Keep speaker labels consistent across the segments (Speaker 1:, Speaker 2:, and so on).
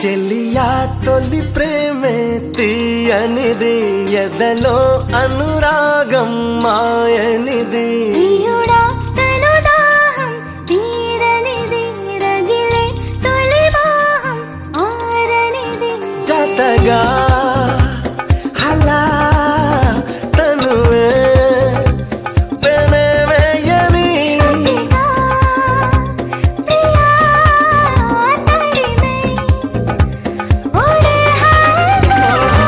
Speaker 1: చెలియా తొలి ప్రేమే తీయనిది ఎదలో అనురాగం మాయనిది
Speaker 2: ప్రియుడా తను దాహం తీరనిది రగిలే తొలి మోహం ఆరనిది
Speaker 1: జతగా అలా తనువే పెనవేయని
Speaker 2: ప్రిగా ప్రియా తడిమే ఓడే హాగా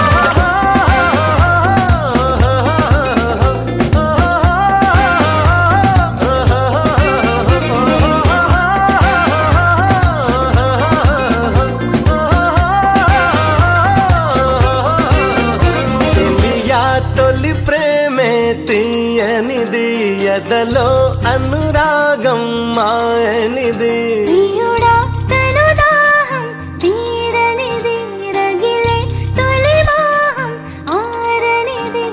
Speaker 1: చెలియా తొలి ప్రేమే తీయనిది ఎదలో అనురాగం మాయనిది
Speaker 2: ప్రియుడా తను దాహం తీరనిది రగిలే తొలి మోహం ఆరనిది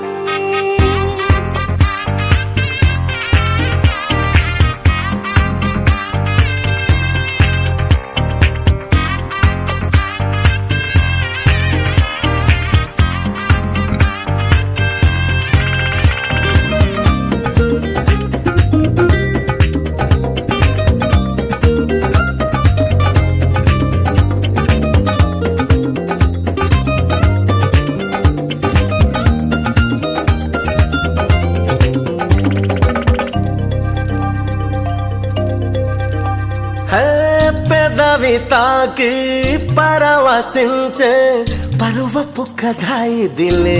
Speaker 1: హే పెదవి తాకి పరవశించే పరువపు కథ ఇదిలే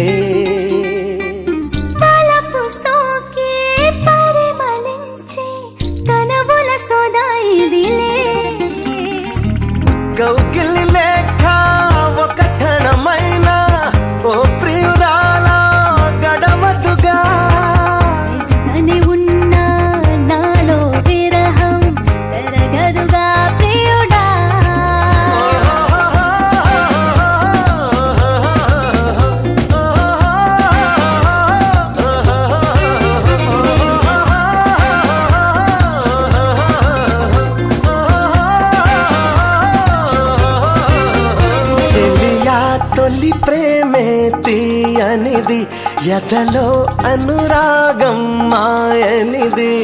Speaker 2: తలపు సోకి పరిమళించే కనవుల సోదా ఇదిలే
Speaker 1: కౌకిలి లేఖ ఒక క్షణమైన ఓ ప్రియురాల గడవదుగా
Speaker 2: తని ఉన్న నాలో విరహం తరగదుగా ప్రియుడా
Speaker 1: చెలియా తొలి ప్రేమే తీయనిది ఎదలో అనురాగం మాయనిది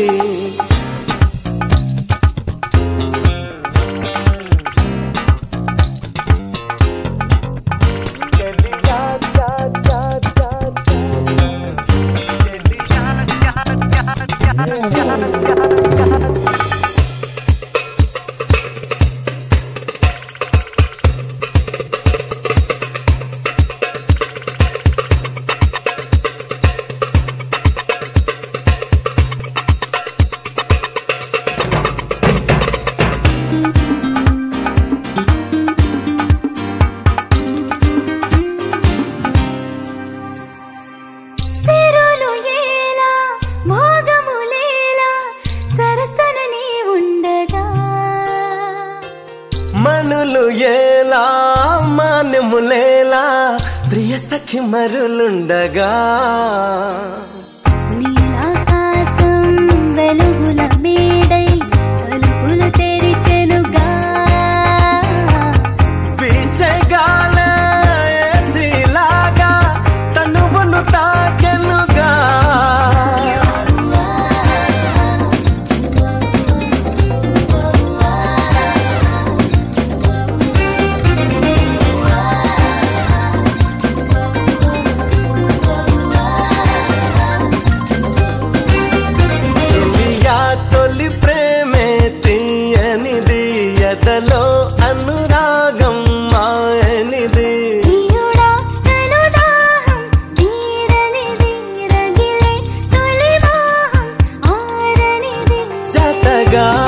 Speaker 2: సిరులు ఏలా భోగములేలా సరసన నీ ఉండగా
Speaker 1: మనులు ఏలా మాన్యములేలా ప్రియ సఖి మరులుండగా
Speaker 2: నీలాకాశం వెలుగుల మేడై తలుపులు తెరిచెనుగా
Speaker 1: పీచెగాలే ఏసీలాగా తనువును తాకెనుగా చెలియా తొలి ప్రేమే తీయనిది ఎదలో అనురాగం మాయనిది
Speaker 2: ప్రియుడా తను దాహం తీరనిది రగిలే తొలి మోహం ఆరనిది
Speaker 1: జతగా